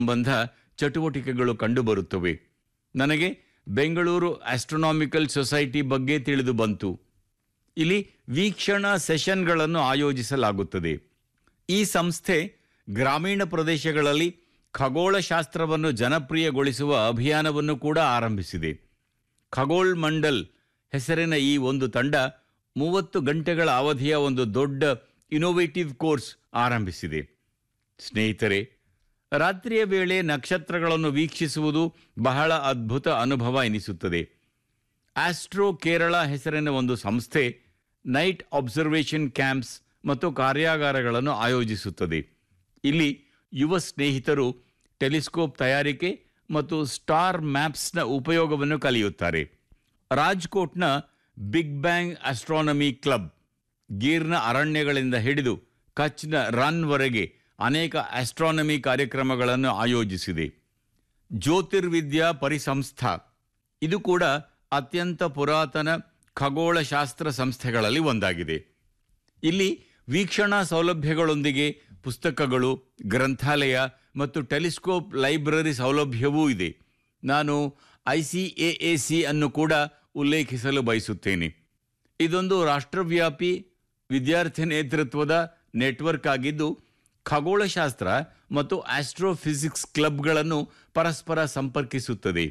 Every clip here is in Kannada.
ಸಂಬಂಧ ಚಟುವಟಿಕೆಗಳು ಕಂಡುಬರುತ್ತವೆ ನನಗೆ ಬೆಂಗಳೂರು ಆಸ್ಟ್ರೋನಾಮಿಕಲ್ ಸೊಸೈಟಿ ಬಗ್ಗೆ ತಿಳಿದು ಬಂತು ಇಲ್ಲಿ ವೀಕ್ಷಣಾ ಸೆಷನ್ಗಳನ್ನು ಆಯೋಜಿಸಲಾಗುತ್ತದೆ ಈ ಸಂಸ್ಥೆ ಗ್ರಾಮೀಣ ಪ್ರದೇಶಗಳಲ್ಲಿ ಖಗೋಳಶಾಸ್ತ್ರವನ್ನು ಜನಪ್ರಿಯಗೊಳಿಸುವ ಅಭಿಯಾನವನ್ನು ಕೂಡ ಆರಂಭಿಸಿದೆ ಖಗೋಳ್ ಮಂಡಲ್ ಹೆಸರಿನ ಈ ಒಂದು ತಂಡ ಮೂವತ್ತು ಗಂಟೆಗಳ ಅವಧಿಯ ಒಂದು ದೊಡ್ಡ ಇನೋವೇಟಿವ್ ಕೋರ್ಸ್ ಆರಂಭಿಸಿದೆ ಸ್ನೇಹಿತರೆ ರಾತ್ರಿಯ ವೇಳೆ ನಕ್ಷತ್ರಗಳನ್ನು ವೀಕ್ಷಿಸುವುದು ಬಹಳ ಅದ್ಭುತ ಅನುಭವ ಎನಿಸುತ್ತದೆ ಆಸ್ಟ್ರೋ ಕೇರಳ ಹೆಸರಿನ ಒಂದು ಸಂಸ್ಥೆ ನೈಟ್ ಅಬ್ಸರ್ವೇಷನ್ ಕ್ಯಾಂಪ್ಸ್ ಮತ್ತು ಕಾರ್ಯಾಗಾರಗಳನ್ನು ಆಯೋಜಿಸುತ್ತದೆ ಇಲ್ಲಿ ಯುವ ಸ್ನೇಹಿತರು ಟೆಲಿಸ್ಕೋಪ್ ತಯಾರಿಕೆ ಮತ್ತು ಸ್ಟಾರ್ ಮ್ಯಾಪ್ಸ್ನ ಉಪಯೋಗವನ್ನು ಕಲಿಯುತ್ತಾರೆ ರಾಜ್ಕೋಟ್ನ ಬಿಗ್ ಬ್ಯಾಂಗ್ ಆಸ್ಟ್ರಾನಮಿ ಕ್ಲಬ್ ಗೀರ್ನ ಅರಣ್ಯಗಳಿಂದ ಹಿಡಿದು ಕಚ್ನ ರನ್ವರೆಗೆ ಅನೇಕ ಆಸ್ಟ್ರಾನಮಿ ಕಾರ್ಯಕ್ರಮಗಳನ್ನು ಆಯೋಜಿಸಿದೆ ಜ್ಯೋತಿರ್ವಿದ್ಯಾ ಪರಿಸಂಸ್ಥಾ ಇದು ಕೂಡ ಅತ್ಯಂತ ಪುರಾತನ ಖಗೋಳಶಾಸ್ತ್ರ ಸಂಸ್ಥೆಗಳಲ್ಲಿ ಒಂದಾಗಿದೆ ಇಲ್ಲಿ ವೀಕ್ಷಣಾ ಸೌಲಭ್ಯಗಳೊಂದಿಗೆ ಪುಸ್ತಕಗಳು ಗ್ರಂಥಾಲಯ ಮತ್ತು ಟೆಲಿಸ್ಕೋಪ್ ಲೈಬ್ರರಿ ಸೌಲಭ್ಯವೂ ಇದೆ ನಾನು I C A A C ಅನ್ನು ಕೂಡ ಉಲ್ಲೇಖಿಸಲು ಬಯಸುತ್ತೇನೆ ಇದೊಂದು ರಾಷ್ಟ್ರವ್ಯಾಪಿ ವಿದ್ಯಾರ್ಥಿ ನೇತೃತ್ವದ ನೆಟ್ವರ್ಕ್ ಆಗಿದ್ದು ಖಗೋಳಶಾಸ್ತ್ರ ಮತ್ತು ಆಸ್ಟ್ರೋಫಿಸಿಕ್ಸ್ ಕ್ಲಬ್ಗಳನ್ನು ಪರಸ್ಪರ ಸಂಪರ್ಕಿಸುತ್ತದೆ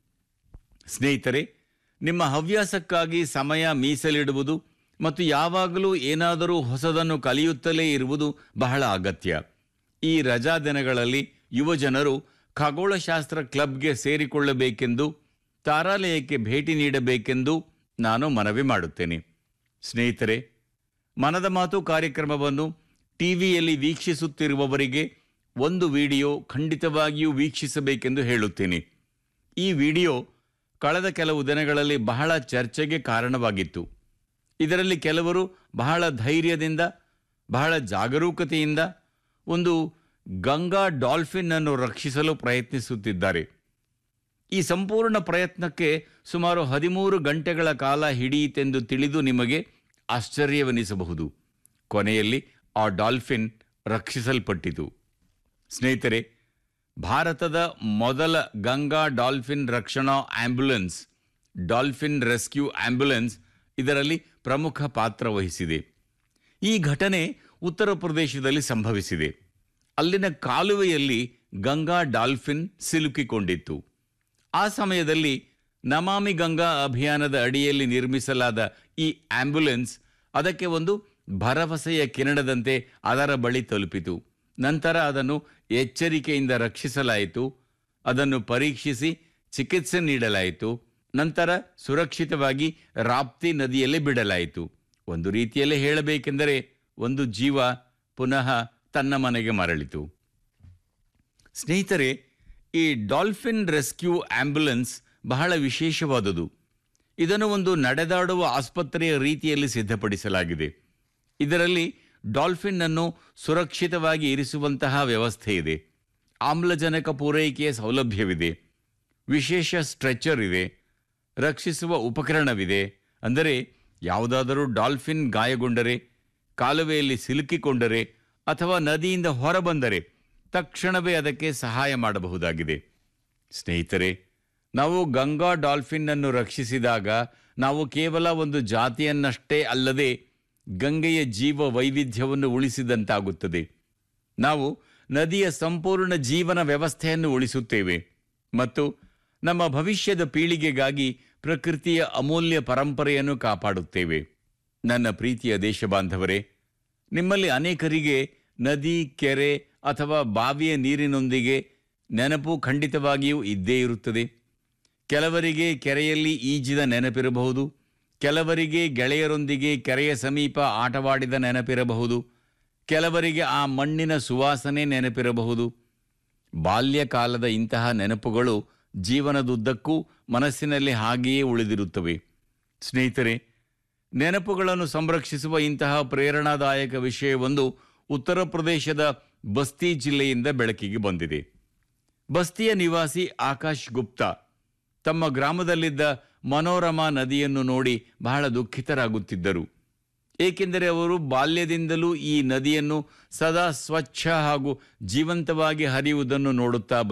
ಸ್ನೇಹಿತರೆ ನಿಮ್ಮ ಹವ್ಯಾಸಕ್ಕಾಗಿ ಸಮಯ ಮೀಸಲಿಡುವುದು ಮತ್ತು ಯಾವಾಗಲೂ ಏನಾದರೂ ಹೊಸದನ್ನು ಕಲಿಯುತ್ತಲೇ ಇರುವುದು ಬಹಳ ಅಗತ್ಯ ಈ ರಜಾ ದಿನಗಳಲ್ಲಿ ಯುವಜನರು ಖಗೋಳಶಾಸ್ತ್ರ ಕ್ಲಬ್ಗೆ ಸೇರಿಕೊಳ್ಳಬೇಕೆಂದು ತಾರಾಲಯಕ್ಕೆ ಭೇಟಿ ನೀಡಬೇಕೆಂದು ನಾನು ಮನವಿ ಮಾಡುತ್ತೇನೆ ಸ್ನೇಹಿತರೆ ಮನದ ಮಾತು ಕಾರ್ಯಕ್ರಮವನ್ನು ಟಿವಿಯಲ್ಲಿ ವೀಕ್ಷಿಸುತ್ತಿರುವವರಿಗೆ ಒಂದು ವಿಡಿಯೋ ಖಂಡಿತವಾಗಿಯೂ ವೀಕ್ಷಿಸಬೇಕೆಂದು ಹೇಳುತ್ತೇನೆ ಈ ವಿಡಿಯೋ ಕಳೆದ ಕೆಲವು ದಿನಗಳಲ್ಲಿ ಬಹಳ ಚರ್ಚೆಗೆ ಕಾರಣವಾಗಿತ್ತು ಇದರಲ್ಲಿ ಕೆಲವರು ಬಹಳ ಧೈರ್ಯದಿಂದ ಬಹಳ ಜಾಗರೂಕತೆಯಿಂದ ಒಂದು ಗಂಗಾ ಡಾಲ್ಫಿನ್ ಅನ್ನು ರಕ್ಷಿಸಲು ಪ್ರಯತ್ನಿಸುತ್ತಿದ್ದಾರೆ ಈ ಸಂಪೂರ್ಣ ಪ್ರಯತ್ನಕ್ಕೆ ಸುಮಾರು ಹದಿಮೂರು ಗಂಟೆಗಳ ಕಾಲ ಹಿಡಿಯಿತೆಂದು ತಿಳಿದು ನಿಮಗೆ ಆಶ್ಚರ್ಯವೆನಿಸಬಹುದು ಕೊನೆಯಲ್ಲಿ ಆ ಡಾಲ್ಫಿನ್ ರಕ್ಷಿಸಲ್ಪಟ್ಟಿತು ಸ್ನೇಹಿತರೆ ಭಾರತದ ಮೊದಲ ಗಂಗಾ ಡಾಲ್ಫಿನ್ ರಕ್ಷಣಾ ಆಂಬ್ಯುಲೆನ್ಸ್ ಡಾಲ್ಫಿನ್ ರೆಸ್ಕ್ಯೂ ಆಂಬ್ಯುಲೆನ್ಸ್ ಇದರಲ್ಲಿ ಪ್ರಮುಖ ಪಾತ್ರ ವಹಿಸಿದೆ ಈ ಘಟನೆ ಉತ್ತರ ಪ್ರದೇಶದಲ್ಲಿ ಸಂಭವಿಸಿದೆ ಅಲ್ಲಿನ ಕಾಲುವೆಯಲ್ಲಿ ಗಂಗಾ ಡಾಲ್ಫಿನ್ ಸಿಲುಕಿಕೊಂಡಿತ್ತು ಆ ಸಮಯದಲ್ಲಿ ನಮಾಮಿ ಗಂಗಾ ಅಭಿಯಾನದ ಅಡಿಯಲ್ಲಿ ನಿರ್ಮಿಸಲಾದ ಈ ಆಂಬ್ಯುಲೆನ್ಸ್ ಅದಕ್ಕೆ ಒಂದು ಭರವಸೆಯ ಕಿರಣದಂತೆ ಅದರ ಬಳಿ ತಲುಪಿತು ನಂತರ ಅದನ್ನು ಎಚ್ಚರಿಕೆಯಿಂದ ರಕ್ಷಿಸಲಾಯಿತು ಅದನ್ನು ಪರೀಕ್ಷಿಸಿ ಚಿಕಿತ್ಸೆ ನೀಡಲಾಯಿತು ನಂತರ ಸುರಕ್ಷಿತವಾಗಿ ರಾಪ್ತಿ ನದಿಯಲ್ಲಿ ಬಿಡಲಾಯಿತು ಒಂದು ರೀತಿಯಲ್ಲಿ ಹೇಳಬೇಕೆಂದರೆ ಒಂದು ಜೀವ ಪುನಃ ತನ್ನ ಮನೆಗೆ ಮರಳಿತು ಸ್ನೇಹಿತರೆ ಈ ಡಾಲ್ಫಿನ್ ರೆಸ್ಕ್ಯೂ ಆಂಬ್ಯುಲೆನ್ಸ್ ಬಹಳ ವಿಶೇಷವಾದುದು ಇದನ್ನು ಒಂದು ನಡೆದಾಡುವ ಆಸ್ಪತ್ರೆಯ ರೀತಿಯಲ್ಲಿ ಸಿದ್ಧಪಡಿಸಲಾಗಿದೆ ಇದರಲ್ಲಿ ಡಾಲ್ಫಿನ್ ಅನ್ನು ಸುರಕ್ಷಿತವಾಗಿ ಇರಿಸುವಂತಹ ವ್ಯವಸ್ಥೆ ಇದೆ ಆಮ್ಲಜನಕ ಪೂರೈಕೆಯ ಸೌಲಭ್ಯವಿದೆ ವಿಶೇಷ ಸ್ಟ್ರೆಚರ್ ಇದೆ ರಕ್ಷಿಸುವ ಉಪಕರಣವಿದೆ ಅಂದರೆ ಯಾವುದಾದರೂ ಡಾಲ್ಫಿನ್ ಗಾಯಗೊಂಡರೆ ಕಾಲುವೆಯಲ್ಲಿ ಸಿಲುಕಿಕೊಂಡರೆ ಅಥವಾ ನದಿಯಿಂದ ಹೊರಬಂದರೆ ತಕ್ಷಣವೇ ಅದಕ್ಕೆ ಸಹಾಯ ಮಾಡಬಹುದಾಗಿದೆ ಸ್ನೇಹಿತರೆ ನಾವು ಗಂಗಾ ಡಾಲ್ಫಿನ್ ಅನ್ನು ರಕ್ಷಿಸಿದಾಗ ನಾವು ಕೇವಲ ಒಂದು ಜಾತಿಯನ್ನಷ್ಟೇ ಅಲ್ಲದೆ ಗಂಗೆಯ ಜೀವ ವೈವಿಧ್ಯವನ್ನು ಉಳಿಸಿದಂತಾಗುತ್ತದೆ ನಾವು ನದಿಯ ಸಂಪೂರ್ಣ ಜೀವನ ವ್ಯವಸ್ಥೆಯನ್ನು ಉಳಿಸುತ್ತೇವೆ ಮತ್ತು ನಮ್ಮ ಭವಿಷ್ಯದ ಪೀಳಿಗೆಗಾಗಿ ಪ್ರಕೃತಿಯ ಅಮೂಲ್ಯ ಪರಂಪರೆಯನ್ನು ಕಾಪಾಡುತ್ತೇವೆ ನನ್ನ ಪ್ರೀತಿಯ ದೇಶಬಾಂಧವರೇ ನಿಮ್ಮಲ್ಲಿ ಅನೇಕರಿಗೆ ನದಿ ಕೆರೆ ಅಥವಾ ಬಾವಿಯ ನೀರಿನೊಂದಿಗೆ ನೆನಪು ಖಂಡಿತವಾಗಿಯೂ ಇದ್ದೇ ಇರುತ್ತದೆ ಕೆಲವರಿಗೆ ಕೆರೆಯಲ್ಲಿ ಈಜಿದ ನೆನಪಿರಬಹುದು ಕೆಲವರಿಗೆ ಗೆಳೆಯರೊಂದಿಗೆ ಕೆರೆಯ ಸಮೀಪ ಆಟವಾಡಿದ ನೆನಪಿರಬಹುದು ಕೆಲವರಿಗೆ ಆ ಮಣ್ಣಿನ ಸುವಾಸನೆ ನೆನಪಿರಬಹುದು ಬಾಲ್ಯಕಾಲದ ಇಂತಹ ನೆನಪುಗಳು ಜೀವನದುದ್ದಕ್ಕೂ ಮನಸ್ಸಿನಲ್ಲಿ ಹಾಗೆಯೇ ಉಳಿದಿರುತ್ತವೆ ಸ್ನೇಹಿತರೆ ನೆನಪುಗಳನ್ನು ಸಂರಕ್ಷಿಸುವ ಇಂತಹ ಪ್ರೇರಣಾದಾಯಕ ವಿಷಯವೊಂದು ಉತ್ತರ ಪ್ರದೇಶದ ಬಸ್ತಿ ಜಿಲ್ಲೆಯಿಂದ ಬೆಳಕಿಗೆ ಬಂದಿದೆ ಬಸ್ತಿಯ ನಿವಾಸಿ ಆಕಾಶ್ ಗುಪ್ತಾ ತಮ್ಮ ಗ್ರಾಮದಲ್ಲಿದ್ದ ಮನೋರಮಾ ನದಿಯನ್ನು ನೋಡಿ ಬಹಳ ದುಃಖಿತರಾಗುತ್ತಿದ್ದರು ಏಕೆಂದರೆ ಅವರು ಬಾಲ್ಯದಿಂದಲೂ ಈ ನದಿಯನ್ನು ಸದಾ ಸ್ವಚ್ಛ ಹಾಗೂ ಜೀವಂತವಾಗಿ ಹರಿಯುವುದನ್ನು ನೋಡುತ್ತಾ